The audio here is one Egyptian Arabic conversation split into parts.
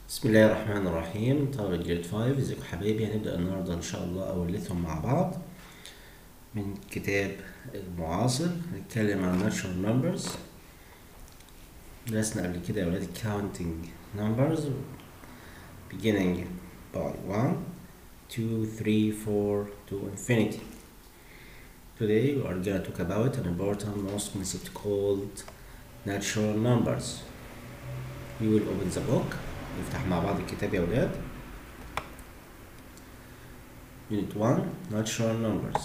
بسم الله الرحمن الرحيم طلبة جريد 5 ازيكم حبايبي هنبدأ النهاردة إن شاء الله أولتهم مع بعض من كتاب المعاصر هنتكلم عن natural numbers درسنا قبل كده يا ولاد counting numbers beginning by 1 2 3 4 to infinity Today we are going to talk about an important most concept called natural numbers We will open the book نفتح مع بعض الكتاب يا ولاد Unit 1 Natural Numbers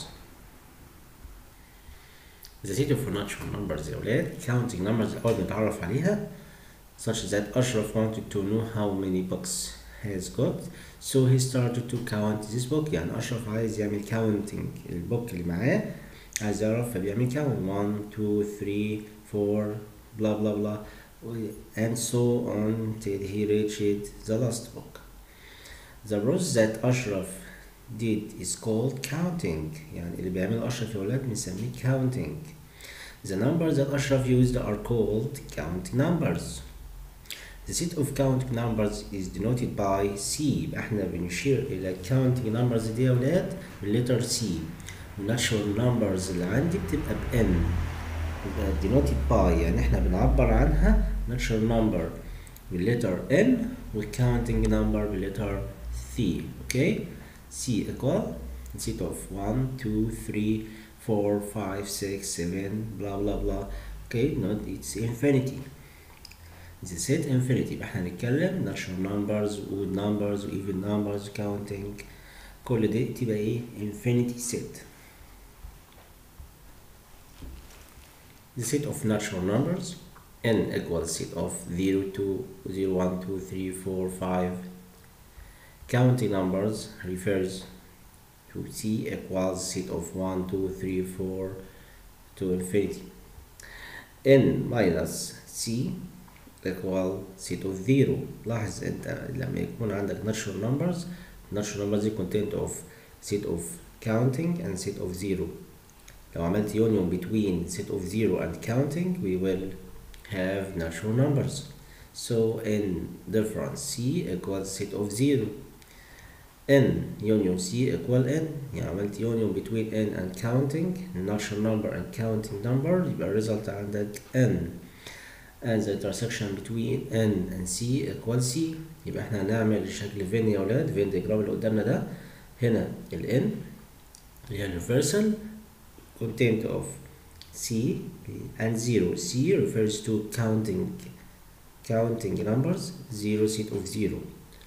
The set of natural numbers يا ولاد counting numbers الأول بنتعرف عليها such that Ashraf wanted to know how many books he has got so he started to count this book يعني أشرف عايز يعمل counting البوك اللي معاه عايز يعرف فبيعمل count 1 2 3 4 blah blah blah and so on till he reached the last book. The process that Ashraf did is called counting يعني اللي بيعمله أشرف يا ولاد بنسميه counting. The numbers that Ashraf used are called counting numbers. The set of counting numbers is denoted by C يبقى احنا بنشير إلى counting numbers دي يا ولاد باللتر C. natural numbers اللي عندي بتبقى ب N. يبقى denoted by يعني احنا بنعبر عنها natural number باللتر N والcounting number باللتر C okay C equal set of 1 2 3 4 5 6 7 blah blah blah okay not it's infinity the set infinity يبقى احنا هنتكلم natural numbers odd numbers even numbers counting كل دي تبقى ايه infinity set the set of natural numbers n equals set of 0 2 0 1 2 3 4 5 counting numbers refers to c equals set of 1 2 3 4 to infinity n minus c equal set of 0 لاحظ انت لما يكون عندك natural numbers natural numbers دي content of set of counting and set of 0 لو عملت union between set of 0 and counting we will have natural numbers. So n difference c equals set of 0. n union c equal n يعني عملت union between n and counting natural number and counting number يبقى result عندك n and the intersection between n and c equal c يبقى احنا هنعمل شكل فين يا ولاد فين diagram اللي قدامنا ده هنا ال n اللي هي universal content of C and 0. C refers to counting counting numbers 0 set of 0.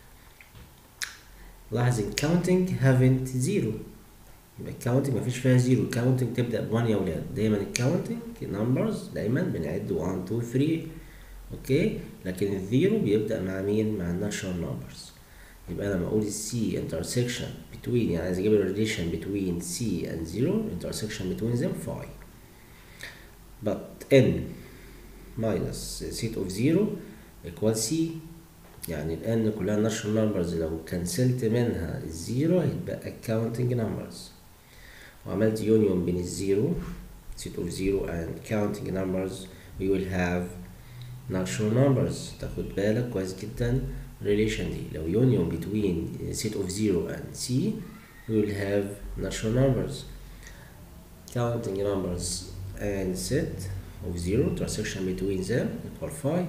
لاحظ in counting haven't 0 يبقى counting مفيش فيها 0 counting تبدأ ب 1 يا ولاد دايما counting numbers دايما بنعد 1 2 3 اوكي لكن الزيرو بيبدأ مع مين؟ مع natural numbers يبقى لما اقول C intersection between يعني عايز اجيب relation between C and 0 intersection between them 5 but n minus set of 0 equal c يعني ال n كلها natural numbers لو كنسلت منها الزيرو هيتبقى counting numbers وعملت union بين الزيرو set of 0 and counting numbers we will have natural numbers تاخد بالك كويس جدا relation دي لو union between set of 0 and c we will have natural numbers counting numbers and set of 0 intersection between them equal 5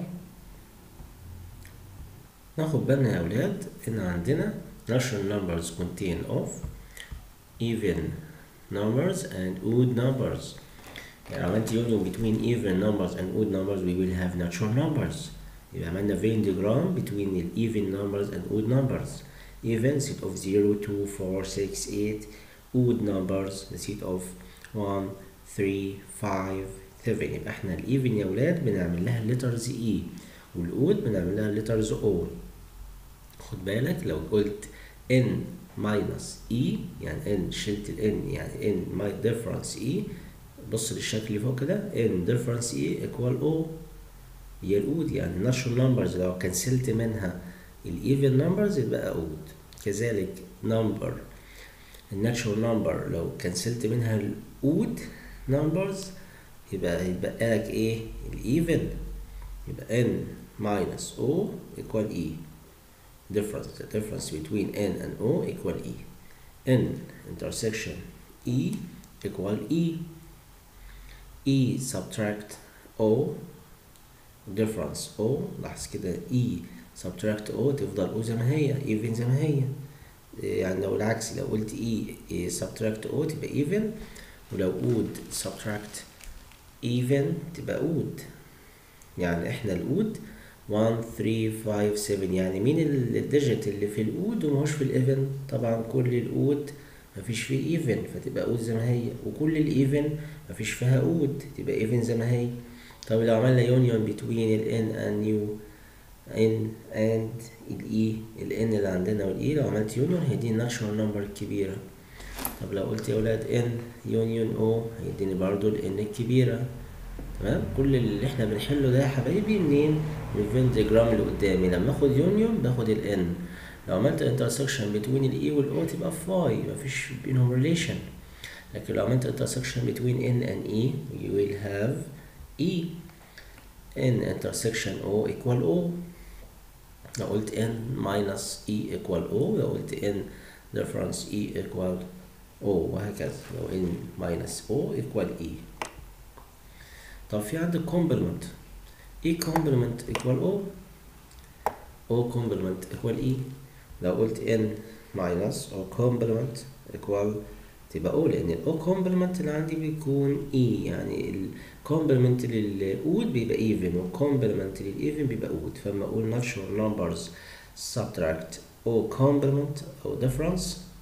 ناخد بالنا يا أولاد إن عندنا natural numbers contain of even numbers and odd numbers يعني عملت union between even numbers and odd numbers we will have natural numbers يبقى عملنا Venn diagram between the even numbers and odd numbers even set of 0 2 4 6 8 odd numbers the set of 1 3 5 7 يبقى احنا الايفن يا ولاد بنعمل لها الليترز اي والاود بنعمل لها الليترز او خد بالك لو قلت ان ماينس اي يعني ان شلت الان يعني ان ماي ديفرنس اي بص للشكل اللي فوق كده ان ديفرنس اي ايكوال او هي الاود يعني الناتشورال نمبرز لو كنسلت منها الايفن نمبرز يبقى اود كذلك نمبر الناتشورال نمبر لو كنسلت منها الاود نمبرز يبقى يبقى لك ايه الايفن يبقى n minus o equal e difference the difference between n and o equal e n intersection e equal e e subtract o difference o لاحظ كده e subtract o تفضل o زي ما هي even زي ما هي يعني لو العكس لو قلت e subtract o تبقى even ولو odd subtract even تبقى odd يعني احنا الاود 1 3 5 7 يعني مين الديجيت اللي في الاود وماهوش في الايفن طبعا كل الاود مفيش فيه ايفن فتبقى اود زي ما هي وكل الايفن مفيش فيها اود تبقى ايفن زي ما هي طب لو عملنا يونيون بتوين ال n and u n and ال e ال n اللي عندنا وال e لو عملت يونيون هيديني ناتشورال نمبر الكبيرة طب لو قلت يا ولاد n يونيون o هيديني برضو ال n الكبيرة تمام كل اللي احنا بنحله ده يا حبايبي منين من الفين ديجرام اللي قدامي لما اخد يونيون باخد ال n لو عملت انترسكشن بين ال e وال o تبقى فاي مفيش بينهم ريليشن لكن لو عملت intersection between n and e you will have e n intersection o equal o لو قلت n minus e equal o لو قلت n difference e equal o وهكذا لو n minus o equal e طب في عندك complement e complement equal o o complement equal e لو قلت n minus o complement equal تبقى O لأن ال O complement اللي عندي بيكون E يعني ال complement للأود بيبقى even وال complement للإيفن بيبقى أود فلما أقول natural numbers subtract O complement أو difference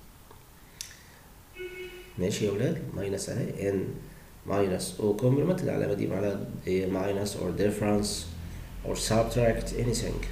ماشي يا ولاد minus أهي N minus O complement العلامة دي معناها minus or difference or subtract anything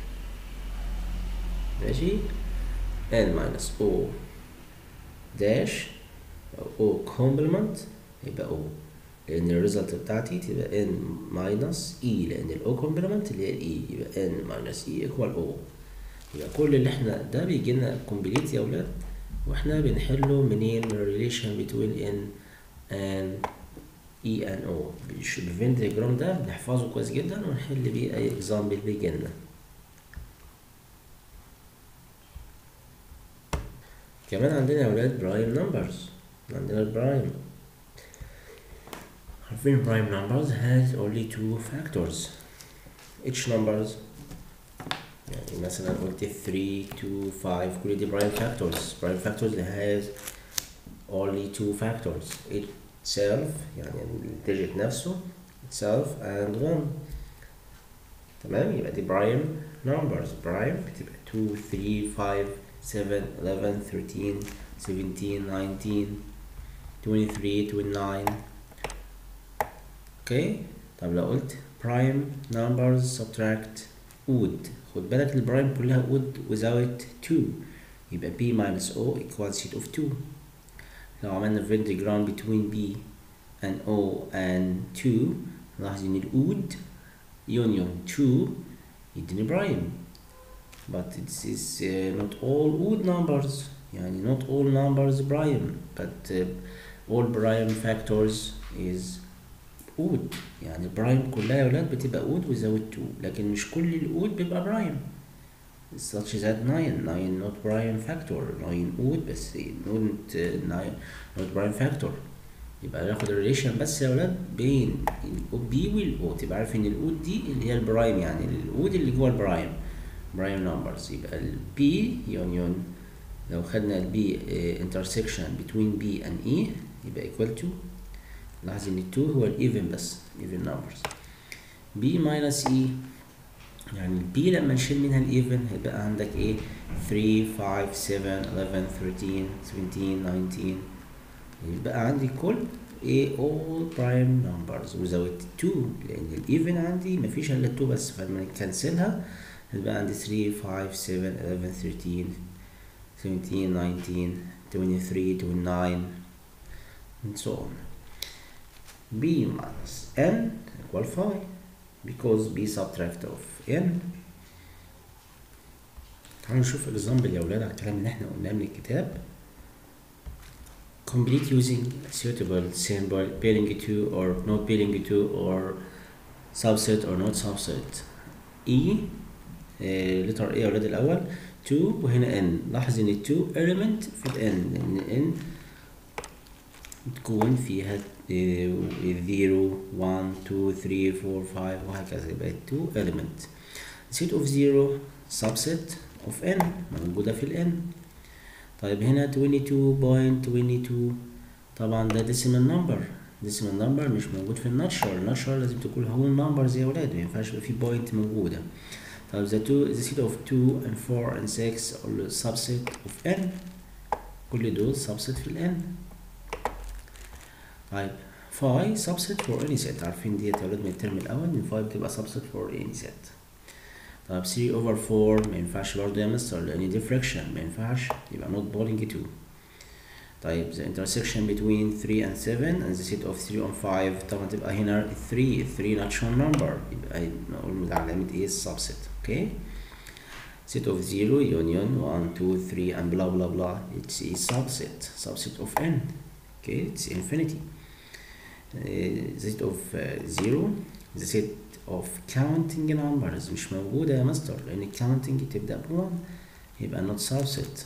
ماشي N minus O dash او complement يبقى او لان الريزلت بتاعتي تبقى n minus e لان الاو complement اللي هي الاي يبقى n minus e equal o يبقى كل اللي احنا ده بيجي لنا كومبليت يا ولاد واحنا بنحله منين من الريليشن between n and e and o بالفين ديجرام ده بنحفظه كويس جدا ونحل بيه اي اكزامبل بيجي لنا كمان عندنا يا ولاد برايم نمبرز عندنا البرايم عارفين prime numbers has only two factors each numbers يعني مثلا قلت 3 2 5 كل دي prime factors prime factors has only two factors itself يعني الديجيت نفسه itself and 1 تمام يبقى دي prime numbers prime بتبقى 2 3 5 7 11 13 17 19 23 29 اوكي طب لو قلت prime numbers subtract odd خد بالك البرايم كلها odd without 2 يبقى b minus o equals sheet of 2 لو عملنا Venn diagram between b and o and 2 نلاحظ ان الاود union 2 يديني برايم but this is uh, not all odd numbers يعني not all numbers prime but uh, all prime factors is odd يعني prime كلها يا ولاد بتبقى odd without 2 لكن مش كل الأود بيبقى prime such as that 9 9 not prime factor 9 odd بس not uh, 9 not prime factor يبقى ناخد الريليشن بس يا ولاد بين البي والاو تبقى عارف ان الاود دي اللي هي البرايم يعني الاود اللي جوه البرايم برايم نمبرز يبقى البي يونيون لو خدنا البي intersection between B and E يبقى equal to لاحظ ان ال 2 هو الايفن بس even numbers B minus E يعني ال B لما نشيل منها الايفن هيبقى عندك ايه 3 5 7 11 13 17 19 يبقى عندي كل ايه all prime numbers without 2 لان الايفن عندي مفيش الا 2 بس فلما نكنسلها يبقى عندي 3 5 7 11 13 17 19 23 29 and so on b minus n equal 5 because b subtract of n تعالوا نشوف example يا ولاد على الكلام اللي احنا قلناه من الكتاب complete using suitable symbol belonging to or not belonging to or subset or not subset e لتر A يا ولاد الأول 2 وهنا N لاحظ إن ال 2 element في ال N لأن N تكون فيها 0 1 2 3 4 5 وهكذا يبقى 2 element set of 0 subset of n موجودة في ال n طيب هنا 22.22 طبعا ده decimal number decimal number مش موجود في الناتشرال الناتشرال لازم تكون whole numbers يا ولاد ما ينفعش يبقى في point موجودة طيب the two the set of 2 and 4 and 6 are subset of n كل دول subset في ال n طيب phi subset for any set عارفين ديت يا ولاد من الترم الأول إن phi بتبقى subset for any set طيب 3 over 4 ما ينفعش برضه يا مستر لأن دي fraction ما ينفعش يبقى not belonging to طيب the intersection between 3 and 7 and the set of 3 and 5 طبعا تبقى هنا 3 3 natural number يبقى نقول علامة ايه subset okay set of 0 union 1 2 3 and blah blah blah it's a subset subset of n okay it's infinity uh, set of uh, 0 the set of counting numbers مش موجودة يا مستر لأن counting تبدأ ب 1 يبقى not subset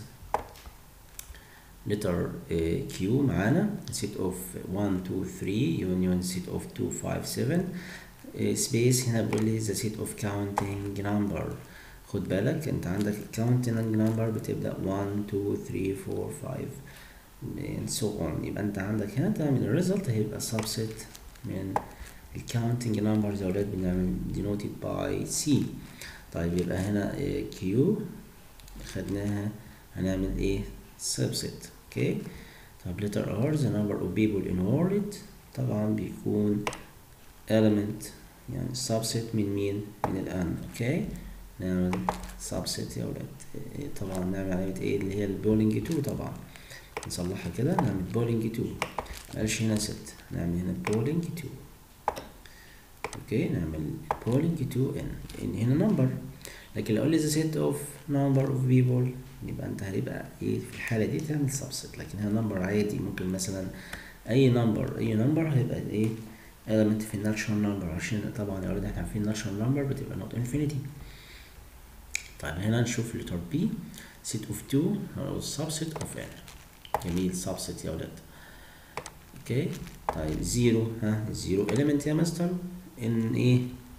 letter uh, Q معانا set of 1 2 3 union set of 2 5 7 uh, space هنا بيقول لي the set of counting number خد بالك انت عندك counting number بتبدأ 1 2 3 4 5 and so on يبقى انت عندك هنا تعمل الريزلت هيبقى subset من الكاونتنج numbers يا ولاد بنعمل denoted by C طيب يبقى هنا Q خدناها هنعمل ايه subset اوكي طب letter R the number of people in world طبعا بيكون element يعني subset من مين من الان اوكي نعمل subset يا ولاد طبعا نعمل علامة ايه اللي هي البولينج 2 طبعا نصلحها كده نعمل بولينج 2 مقالش هنا ست نعمل هنا بولينج 2 اوكي نعمل بولينج 2 ان ان هنا نمبر لكن لو قال لي the set of number of people يبقى انت هيبقى ايه في الحالة دي تعمل subset لكن هنا نمبر عادي ممكن مثلا اي نمبر اي نمبر هيبقى ايه element في الناتشرال نمبر عشان طبعا يا ولاد احنا عارفين الناتشرال نمبر بتبقى not infinity طيب هنا نشوف letter B set of 2 أو subset of n جميل subset يا ولاد اوكي طيب زيرو ها زيرو element يا مستر ان ايه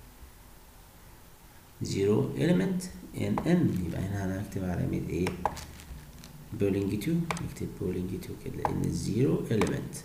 زيرو element ان n يبقى هنا هنكتب علامة ايه بولينج 2 نكتب بولينج 2 كده لان الزيرو element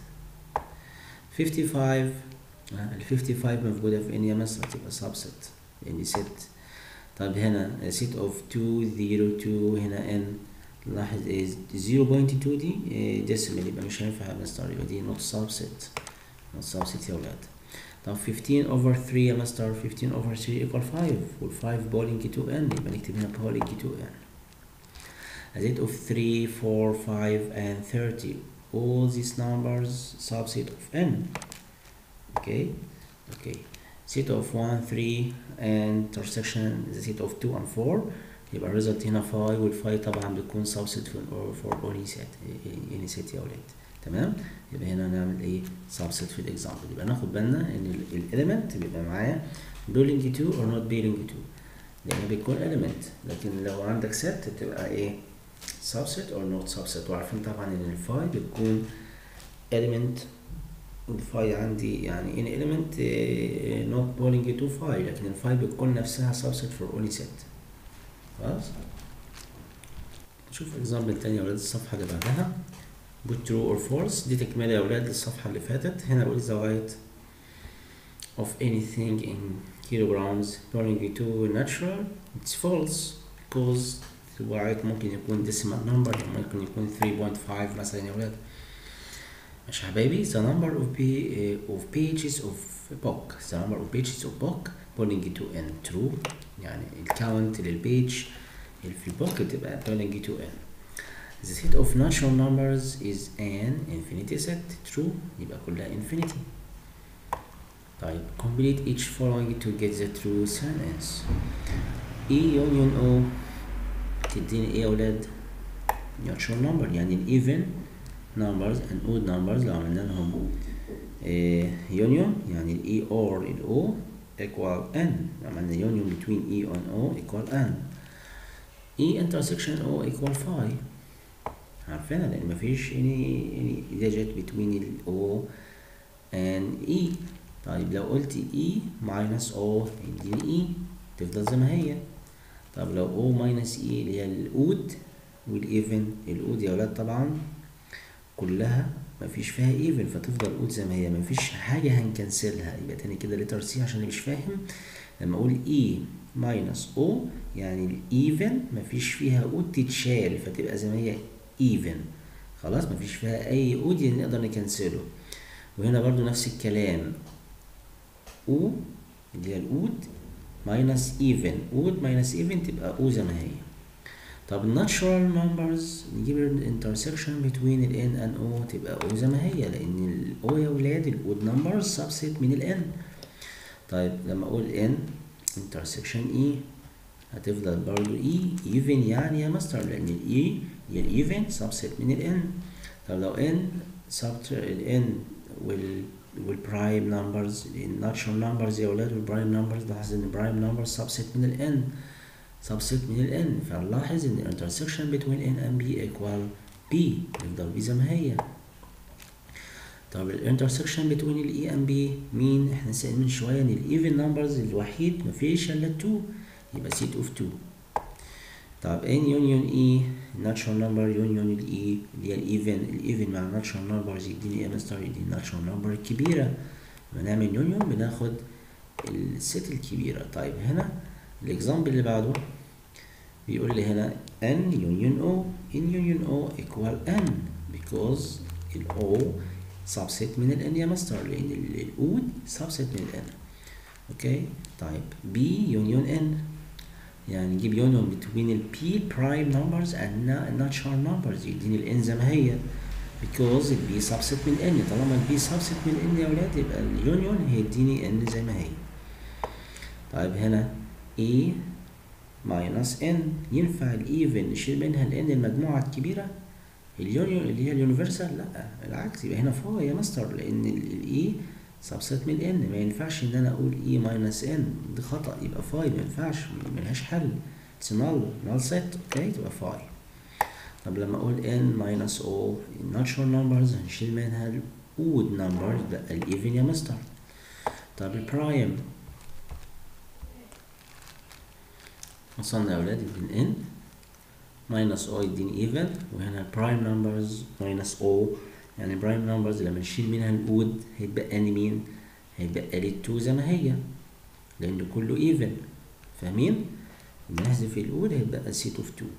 55 ها ال 55 موجودة في ان يا مستر تبقى subset لان set طيب هنا set of 2 0 2 هنا n لاحظ ايه 0.2 دي ديسيمال يبقى مش هينفع يا مستر يبقى دي نوت سبست نوت سبست يا ولاد طب 15 over 3 يا مستر 15 over 3 equal 5 وال 5 بولينج 2 n يبقى نكتب هنا بولينج 2 n a set of 3 4 5 and 30 all these numbers subset of n okay okay set of 1 3 and intersection the set of 2 and 4 يبقى الريزلت هنا فاي والفاي طبعا بيكون سبست فور اوني سيت اني سيت يا ولاد تمام يبقى هنا نعمل ايه سبست في الاكزامبل يبقى ناخد بالنا ان الاليمنت بيبقى معايا بيلونج 2 اور نوت بيلونج 2 لان بيكون اليمنت لكن لو عندك ست تبقى ايه سبست اور نوت سبست وعارفين طبعا ان الفاي بتكون اليمنت الفاي عندي يعني ان element not belonging to فاي لكن الفاي بتكون نفسها subset for only set خلاص نشوف اكزامبل تاني يا ولاد الصفحة اللي بعدها put true or false دي تكملة يا ولاد للصفحة اللي فاتت هنا بقول the weight of anything in kilograms belonging to natural it's false because the weight ممكن يكون decimal number ممكن يكون 3.5 مثلا يا ولاد ماشي يا حبايبي the number of, p of pages of book the number of pages of book belonging to n true يعني الكاونت للبيج اللي في البوك بتبقى belonging to n the set of natural numbers is an infinity set true يبقى كلها infinity طيب complete each following to get the true sentence E union O تديني ايه يا ولاد natural number يعني ال even numbers and odd numbers لو عملنا لهم إيه union يعني ال E or ال O equal n عملنا union between E and O equal n E intersection O equal phi عارفينها لأن مفيش any any digit between ال O and E طيب لو قلت E minus O يديني E تفضل زي ما هي طب لو O minus E اللي هي الأود والإيفن الأود يا ولاد طبعا كلها مفيش فيها ايفن فتفضل اود زي ما هي مفيش حاجة هنكنسلها يبقى تاني كده لتر سي عشان اللي مش فاهم لما اقول اي ماينس او يعني الايفن مفيش فيها اود تتشال فتبقى زي ما هي ايفن خلاص مفيش فيها اي اود يعني نقدر نكنسله وهنا برضو نفس الكلام او اللي هي الاود ماينس ايفن اود ماينس ايفن تبقى او زي ما هي طب natural numbers نجيب ال intersection between ال n and o تبقى o زي ما هي لأن ال o يا ولاد ال odd numbers subset من ال n طيب لما أقول n intersection e هتفضل برضو e even يعني يا مستر لأن ال e هي ال even subset من ال n طب لو n subset ال n وال والبرايم نمبرز الناتشرال نمبرز يا ولاد والبرايم نمبرز لاحظ ان البرايم نمبرز subset من ال n subset من ال n فنلاحظ ان ال intersection between n and b equal b يفضل b زي ما هي طب ال intersection between ال e and b مين احنا سأل من شوية ان ال even numbers الوحيد مفيش الا 2 يبقى set of 2 طب n union e natural number union ال e اللي هي ال even ال even مع natural numbers يديني ايه مستر يديني natural number الكبيرة بنعمل union بناخد الست الكبيرة طيب هنا الاكزامبل اللي بعده بيقول لي هنا n union o n union o equal n because ال o subset من ال n يا مستر لان ال o subset من ال n اوكي طيب b union n يعني نجيب union between ال p prime numbers and natural numbers يديني ال n زي ما هي because ال b subset من n طالما ال b subset من n يا ولاد يبقى ال union هيديني n زي ما هي طيب هنا e minus n ينفع الايفن نشيل منها ال n المجموعة الكبيرة اليونيون اللي هي اليونيفرسال لا العكس يبقى هنا فوق يا مستر لان الاي سبست من n ما ينفعش ان انا اقول e minus n دي خطأ يبقى فاي ما ينفعش ملهاش حل اتس null null set اوكي تبقى فاي طب لما اقول n minus o natural numbers هنشيل منها ال odd numbers ده الايفن يا مستر طب البرايم وصلنا يا ولاد يديني n minus o يديني even وهنا prime numbers minus o يعني prime numbers لما نشيل منها الأود هيتبقى لي مين؟ هيتبقى لي 2 زي ما هي لأن كله even فاهمين؟ لما نحذف الأود هيتبقى set of 2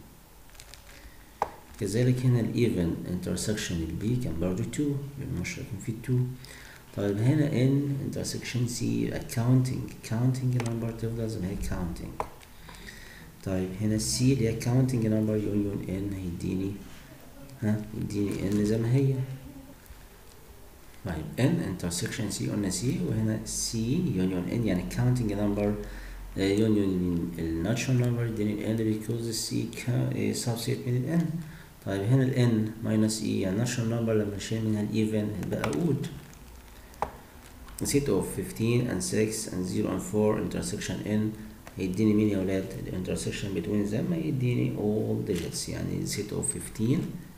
كذلك هنا ال even intersection ال b كان برضه 2 لأن مشتركين في 2 طيب هنا n intersection c يبقى counting counting number تفضل زي ما هي counting طيب هنا C اللي هي counting number union n هيديني ها يديني n زي ما هي طيب n intersection C قلنا C وهنا C union n يعني counting number uh, union ال natural number يديني n because C subset من ال n طيب هنا ال n minus e يعني natural number لما نشيل منها ال even هتبقى odd set of 15 and 6 and 0 and 4 intersection n هيديني مين يا ولاد الانترسكشن بتوين them هيديني all digits يعني set of 15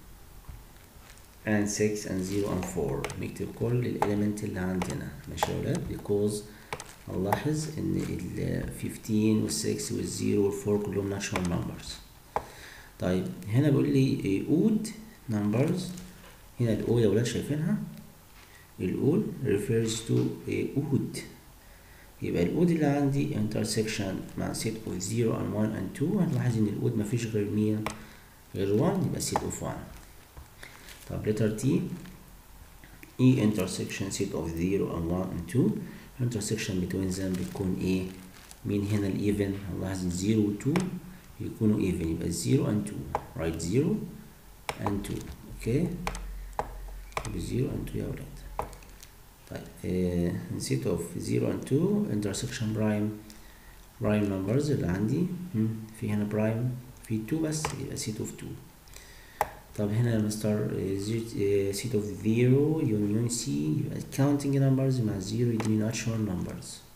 and 6 and 0 and 4 نكتب كل الاليمنت اللي عندنا ماشي يا ولاد because هنلاحظ ان ال 15 وال 6 وال 0 وال 4 كلهم natural numbers طيب هنا بيقول لي odd numbers هنا ال O يا ولاد شايفينها ال O refers to odd يبقى الأود اللي عندي intersection مع set of 0 and 1 and 2 هنلاحظ إن الأود مفيش غير مين؟ غير 1 يبقى set of 1 طب letter T E intersection set of 0 and 1 and 2 intersection between them بتكون إيه؟ مين هنا ال even؟ هنلاحظ 0 و 2 يكونوا even يبقى 0 and 2 write 0 and 2 أوكي؟ يبقى 0 and 2 يا ولاد طيب نسيت اوف 0 and 2 intersection prime prime numbers اللي عندي في هنا prime في 2 بس يبقى set of 2 طب هنا مستر set of 0 union c يبقى counting numbers مع 0 يديني natural numbers